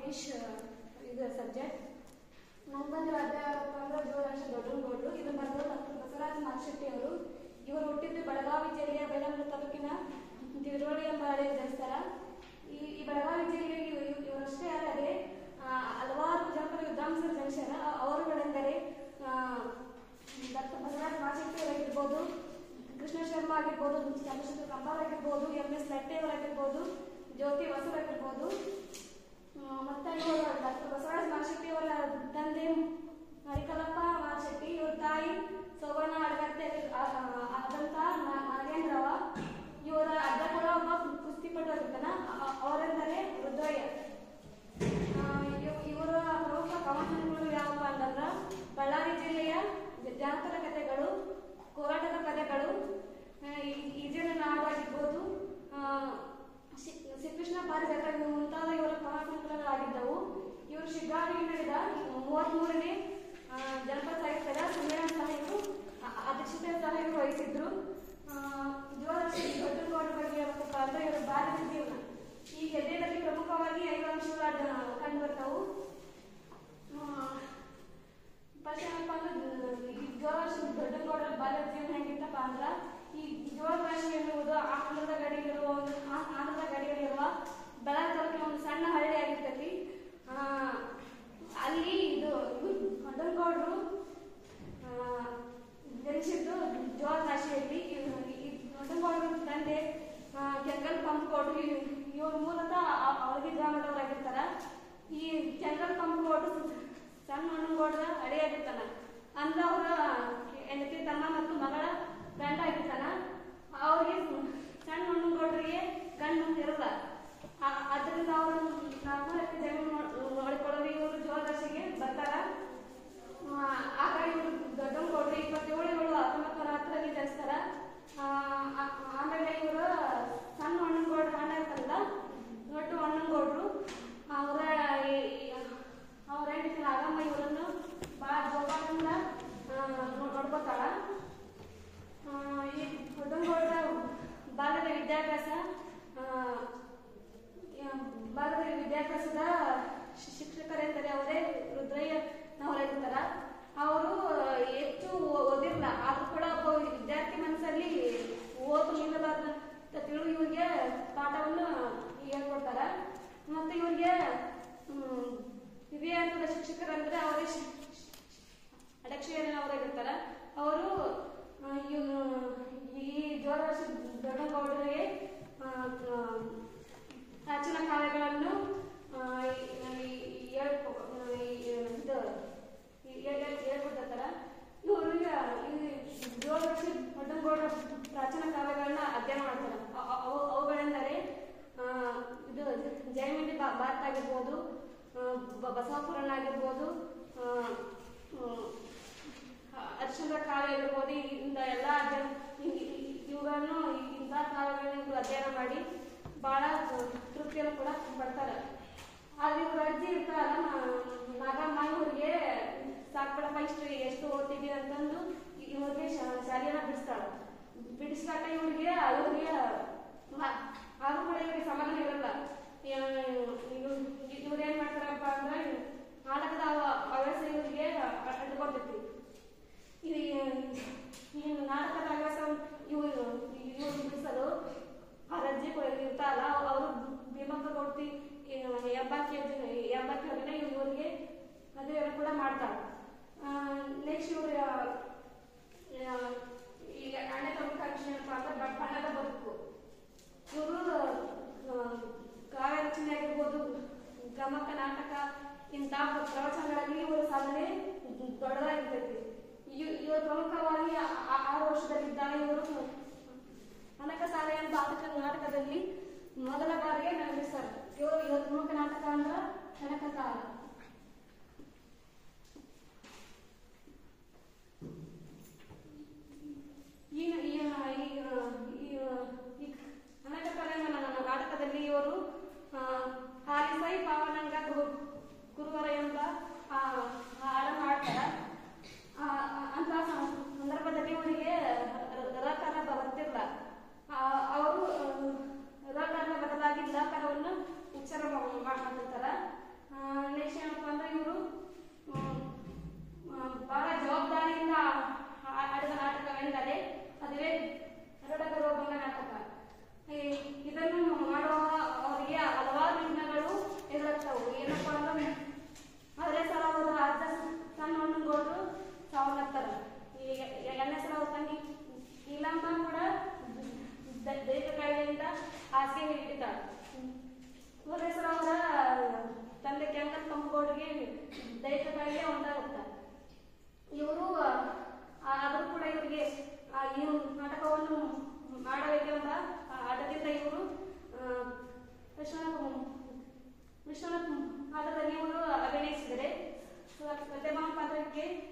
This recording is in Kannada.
ಇಂಗ್ಲಿಷ್ ಇದು ಸಬ್ಜೆಕ್ಟ್ ನಂಗೆ ಬಂದಿರೋ ಅಧ್ಯಾಯ ಅಂದ್ರೆ ಜೋರಾಶ ದೊಡ್ಡನಗೌಡರು ಇದು ಬರೆದು ಡಾಕ್ಟರ್ ಬಸವರಾಜ ಮಾರ್ಶೆಟ್ಟಿ ಅವರು ಇವರು ಹುಟ್ಟಿದ್ದು ಬೆಳಗಾವಿ ಜಿಲ್ಲೆಯ ಬೇಲಂದ್ರ ತಾಲೂಕಿನ ತಿರುವಳಿ ಎಂಬ ಹಳ್ಳಿಯ ದೇವಸ್ಥಾನ ಈ ಈ ಬೆಳಗಾವಿ ಜಿಲ್ಲೆಗೆ ಇವ್- ಇವ್- ಇವರಷ್ಟೇ ಅಲ್ಲದೆ ಆ, ಹಲವಾರು ಜನಪದ ವಿದ್ವಾಂಸರು ಜನಿಸ್ಯಾರ ಅ- ಅವರುಗಳೆಂದರೆ ಡಾಕ್ಟರ್ ಬಸವರಾಜ ಮಾರ್ಶೆಟ್ಟಿ ಅವರಾಗಿರ್ಬೋದು ಕೃಷ್ಣ ಶರ್ಮಾ ಆಗಿರ್ಬೋದು ಚಂದ್ರಶೇಖರ್ ಕಂಬಾರ್ ಆಗಿರ್ಬೋದು ಎಂ ಎಸ್ ಲಟ್ಟೆ ಅವರಾಗಿರ್ಬೋದು ಜ್ಯೋತಿ ವಸೂರ್ ಆಗಿರ್ಬೋದು ಆ, ಮತ್ತೆ ಇವರು ಡಾಕ್ಟರ್ ಬಸವರಾಜ ಮಾರ್ಶೆಟ್ಟಿ ಅವರ ತಂದೆ ಹರಿಕಲಪ್ಪ ಮಾರ್ಶೆಟ್ಟಿ ಇವ್ರ ತಾಯಿ ಸೋಬಣ್ಣ ಅಡಗತ್ತೆ ಆದಂತ ನಾಗೇಂದ್ರವ ಇವರ ಅಜ್ಜ ಕೂಡ ಒಬ್ಬ ಕುಸ್ತಿಪಟು ಆಗಿರ್ತಾನ ಅ- ಅವರೆಂದರೆ ರುದ್ರಯ್ಯ ಆ, ಇವ್- ಇವರ ಪ್ರಮುಖ ಕವನಗಳು ಯಾವಪ್ಪ ಅಂತಂದ್ರ ಬಳ್ಳಾರಿ ಜಿಲ್ಲೆಯ ಜ- ಜಾನಪದ ಕಥೆಗಳು ಹೋರಾಟದ ಕಥೆಗಳು ಆ, ಈ- ಈಜಿನ ನಾಡು ಆಗಿರ್ಬೋದು ಆ, ಶ್ರೀ ಶ್ರೀಕೃಷ್ಣ ಪಾರಿಜಾತ ಇವು ಮುಂತಾದ ಇವರ ಕವನ ಸಂಕಲನಗಳಾಗಿದ್ದವು ಇವರು ಶಿಗ್ಗಾವಿಗೆ ನಡೆದ ಮೂವತ್ಮೂರನೇ ಆ, ಜನಪದ ಸಾಹಿತ್ಯದ ಸಮ್ಮೇಳನ ಸಹಾಯಕರು ಅ- ಅಧ್ಯಕ್ಷತೆ ಸಹಾಯಕರು ವಹಿಸಿದ್ರು ಆ, ಜೋರಾಶಿ ದೊಡ್ಡಗೌಡರ ಬಗ್ಗೆ ಹೇಳ್ಬೇಕಪ್ಪ ಅಂದ್ರೆ ಇವರ ಬಾಲ್ಯದ ಜೀವನ ಈ ಗೆದ್ದೆಯಲ್ಲಿ ಪ್ರಮುಖವಾಗಿ ಐದು ಅಂಶಗಳು ಕಂಡು ಬರ್ತಾವು ಫಸ್ಟ್ ಏನಪ್ಪ ಅಂದ್ರೆ ಈ ಜೋರಾಶಿ ದೊಡ್ಡಗೌಡರ ಬಾಲ್ಯದ ಜೀವನ ಹೆಂಗಿತ್ತಪ್ಪ ಅಂದ್ರ ಈ ಜೋರಾಶಿ ಎನ್ನುವುದು ಆಂಧ್ರದ ಗಡಿಗಿರುವ ಒಂದು ಆ- ಆಂಧ್ರದ ಗಡಿಗಳಿರುವ ಬೆಳಗಾವಿ ತಾಲೂಕಿನ ಒಂದು ಸಣ್ಣ ಹಳ್ಳಿ ಆಗಿರ್ತೈತಿ ಆ, ಅಲ್ಲಿ ಇದು ದೊಡ್ಡಗೌಡರು ಜನಿಸಿದ್ದು ಜೋಳ ರಾಶಿಯಲ್ಲಿ ದೊಡ್ಡಗೌಡರ ತಂದೆ ಆ, ಕೆಂಗಲ್ ಪಂಪ್ ಕೊಟ್ಟು ಇವ್ರು ಮೂಲತಃ ಅವಳಗಿ ಗ್ರಾಮದವರಾಗಿರ್ತಾರ ಈ ಕೆಂಗಲ್ ಪಂಪ್ ಕೊಟ್ಟು ಸಣ್ಣ ಹಣ್ಣುಗೌಡರ ಅಡಿಯಾಗಿರ್ತಾನ ಅಂದ್ರೆ ಅವರ ಹೆಂಡತಿ ತಮ್ಮ ಮತ್ತು ಮಗಳ ಗಂಡ ಆಗಿರ್ತಾನ ಅವ್ರಿಗೆ ಸಣ್ಣ ಹಣ್ಣುಗೌಡರಿಗೆ ಗಂಡು ಇರಲ್ಲ ಆ- ಅದರಿಂದ ಅವರು ನಾಲ್ಕು ಎಕರೆ ಜಮೀನು ನೋಡ್- ನೋಡಿಕೊಳ್ಳಲು ಇವರು ಜೋಳ ರಾಶಿಗೆ ಬರ್ತಾರ ಆ, ಆಗ ಇವರು ದೊಡ್ಡಗೌಡ್ರು ಇಪ್ಪತ್ತೇಳು ಏಳು ಹತ್ತೊಂಬತ್ತು ನೂರ ಹತ್ತರಲ್ಲಿ ಜನಿಸ್ತಾರ ಆ, ಆ- ಆಮೇಲೆ ಇವರು ಸಣ್ಣ ಅಣ್ಣನಗೌಡ್ರು ಅಣ್ಣ ಇರ್ತಾರಲ್ಲ ದೊಡ್ಡ ಅಣ್ಣನಗೌಡ್ರು ಅವರ ಅವ್ರ ಹೆಂಡತಿ ನಾಗಮ್ಮ ಇವರನ್ನು ಭಾಳ ಜೋಪಾನದಿಂದ ಆ, ನೋಡ್- ನೋಡ್ಕೊತಾಳ ಆ, ಈ ದೊಡ್ಡಗೌಡ್ರ ಬಾಲ್ಯದ ವಿದ್ಯಾಭ್ಯಾಸ ಆ, ಭಾರತ ವಿದ್ಯಾಭ್ಯಾಸದ ಶಿ- ಶಿಕ್ಷಕರೆಂದರೆ ಅವರೇ ರುದ್ರಯ್ಯ ಅವರಾಗಿರ್ತಾರ ಅವರು ಹೆಚ್ಚು ಓ- ಓದಿರಲ್ಲ ಆದ್ರೂ ಕೂಡ ಒಬ್ಬ ವಿದ್ಯಾರ್ಥಿ ಮನಸ್ಸಲ್ಲಿ ಓದು ನಿಲ್ಲಬಾರ್ದಂತ ತಿಳು ಇವ್ರಿಗೆ ಪಾಠವನ್ನು ಹೇಳ್ಕೊಡ್ತಾರ ಮತ್ತೆ ಇವ್ರಿಗೆ ಹ್ಮ್, ಹಿರಿಯ ಹಂತದ ಶಿಕ್ಷಕರಂದ್ರೆ ಅವರೇ ಶಿ- ಅಡಕ್ಷೇರನ ಅವರಾಗಿರ್ತಾರ ಅವರು ಈ ಜೋರಾಶಿ ದೊಡ್ಡಗೌಡರಿಗೆ ಆ, ಆ, ಪ್ರಾಚೀನ ಕಾವ್ಯಗಳನ್ನು ಆ, ಈ- ಈ- ಹೇಳ್ಕೊ- ಆ, ಈ- ಇದು ಈ- ಹೇಳ್- ಹೇಳ್- ಹೇಳ್ಕೊಟ್ಟಿರ್ತಾರ ಇವ್ರಿಗೆ ಈ ಜೋರಾಶಿ ದೊಡ್ಡಗೌಡರ ಪ್ರಾಚೀನ ಕಾವ್ಯಗಳನ್ನ ಅಧ್ಯಯನ ಮಾಡ್ತಾರೆ ಅ- ಅ- ಅವು ಅವುಗಳೆಂದರೆ ಆ, ಇದು ಜಯಮಂಡಿ ಬಾ ಭಾರತ ಆಗಿರ್ಬೋದು ಆ, ಬ- ಬಸವಪುರಾಣ ಆಗಿರ್ಬೋದು ಆ, ಹ್ಮ್, ಹರಿಶ್ಚಂದ್ರ ಕಾವ್ಯ ಆಗಿರ್ಬೋದು ಈ- ಇಂದ ಎಲ್ಲ ಅಧ್ಯಯನ ಇ- ಇ- ಇವುಗಳನ್ನು ಈ- ಇಂಥ ಕಾವ್ಯಗಳನ್ನ ಇವ್ರು ಅಧ್ಯಯನ ಮಾಡಿ ಬಹಳ ತೃಪ್ತಿಯನ್ನು ಕೂಡ ಪಡ್ತಾರೆ ಆದ್ರೆ ಇವ್ರ ಅಜ್ಜಿ ಇರ್ತಾರಲ್ಲ ನಾ- ನಾಗಮ್ಮ ಇವ್ರಿಗೆ ಸಾಕ್ಬಿಡಪ್ಪ ಇಷ್ಟು ಎಷ್ಟು ಓದ್ತಿದ್ದೀವಿ ಅಂತಂದು ಇ- ಇವ್ರಿಗೆ ಶಾ- ಶಾಲೆಯನ್ನ ಬಿಡಿಸ್ತಾಳ ಬಿಡಿಸ್ಲಾಕ ಇವ್ರಿಗೆ ಇವ್ರಿಗೆ ಮ- ಆದ್ರೂ ಕೂಡ ಇವ್ರಿಗೆ ಸಮಾಧಾನ ಇರಲ್ಲ ಇವ್ರು ಏನ್ ಮಾಡ್ತಾರಪ್ಪ ಅಂದ್ರೆ ನಾಟಕದ ಅವ- ಹವ್ಯಾಸ ಇವ್ರಿಗೆ ಅಂಟ್ಕೊತೈತಿ ಈ ಈ ನಾಟಕದ ಹವ್ಯಾಸ ಇವರು ಇವ್ರು ಬಿಡಿಸಲು ಆ ರಜ್ಜಿ ಇರ್ತಾರಲ್ಲ ಅವರು ಭೀಮಕ್ಕ ಕೊಡ್ತಿ ಎಂಬಕ್ಕಿ ಎಂಬಕ್ಕಿ ಅವ್ರನ್ನ ಇವ್ರಿಗೆ ಮದುವೆಯನ್ನು ಕೂಡ ಮಾಡ್ತಾರೆ ನೆಕ್ಸ್ಟ್ ಇವ್ರ ಈಗ ಅಣ್ಣೆ ಪ್ರಮುಖ ವಿಷಯ ಏನಪ್ಪ ಅಂದ್ರೆ ಬ- ಬಣ್ಣದ ಬದುಕು ಇವರು ಕಾವ್ಯ ರಚನೆ ಆಗಿರ್ಬೋದು ಗಮಕ ನಾಟಕ ಇಂಥ ಪ್ರವಚನಗಳಲ್ಲಿ ಇವರ ಸಾಧನೆ ದೊಡ್ಡದಾಗಿರ್ತೈತಿ ಇವ್- ಇವರು ಪ್ರಮುಖವಾಗಿ ಆ- ಆ- ಆರು ವರ್ಷದಲ್ಲಿದ್ದಾಗ ಇವರು ಕನಕ ಸಾಲೆ ಎಂಬ ಆಟಕ ನಾಟಕದಲ್ಲಿ ಮೊದಲ ಬಾರಿಗೆ ನಿರ್ಮಿಸ್ತಾರೆ ಇವರು ಇವರ ಪ್ರಮುಖ ನಾಟಕ ಅಂದ್ರ ಕನಕ ಕಾಲ ಈ ಈ ಈ ಈ ಈ ಕನಕ ಕಾಲ ಎಂಬ ನನ್ನ ನಾಟಕದಲ್ಲಿ ಇವರು ಆ, ಹಾರಿಸೈ ಪಾವನಂಗ ಗುರು ಗುರುವರ ಎಂಬ ಆ, ಹಾಡನ್ನು ಹಾಡ್ತಾರ ಆ, ಆ- ಅಂತ ಸಂದರ್ಭದಲ್ಲಿ ಇವರಿಗೆ ರಕಾರ ಬರ್ತಿಲ್ಲ ಅವರು ರಕಾರ ಬದಲಾಗಿ ಲಕಾರವನ್ನು ಉಚ್ಚಾರ ಮಾಡ್ತಿರ್ತಾರ ಆ, ಹಾಸಿಗೆ ಹಿಡಿತಾಳೆ ಮುರುಡೇಶ್ವರ ಅವರ ತಂದೆ ಕೆಂಕನ್ ಕಂಪಗೌಡರಿಗೆ ದೈಹಿಕ ಕಾಯಿಲೆ ಉಂಟಾಗುತ್ತೆ ಇವರು ಆದರೂ ಕೂಡ ಇವರಿಗೆ ಆ, ಈ ನಾಟಕವನ್ನು ಮಾಡಬೇಕೆಂಬ ಆ, ಹಠದಿಂದ ಇವರು ವಿಶ್ವನಾಥ ವಿಶ್ವನಾಥ್ ನಾಟಕದಲ್ಲಿ ಇವರು ಅಭಿನಯಿಸಿದರೆ ಸತ್ಯಭಾಮ ಪಾತ್ರಕ್ಕೆ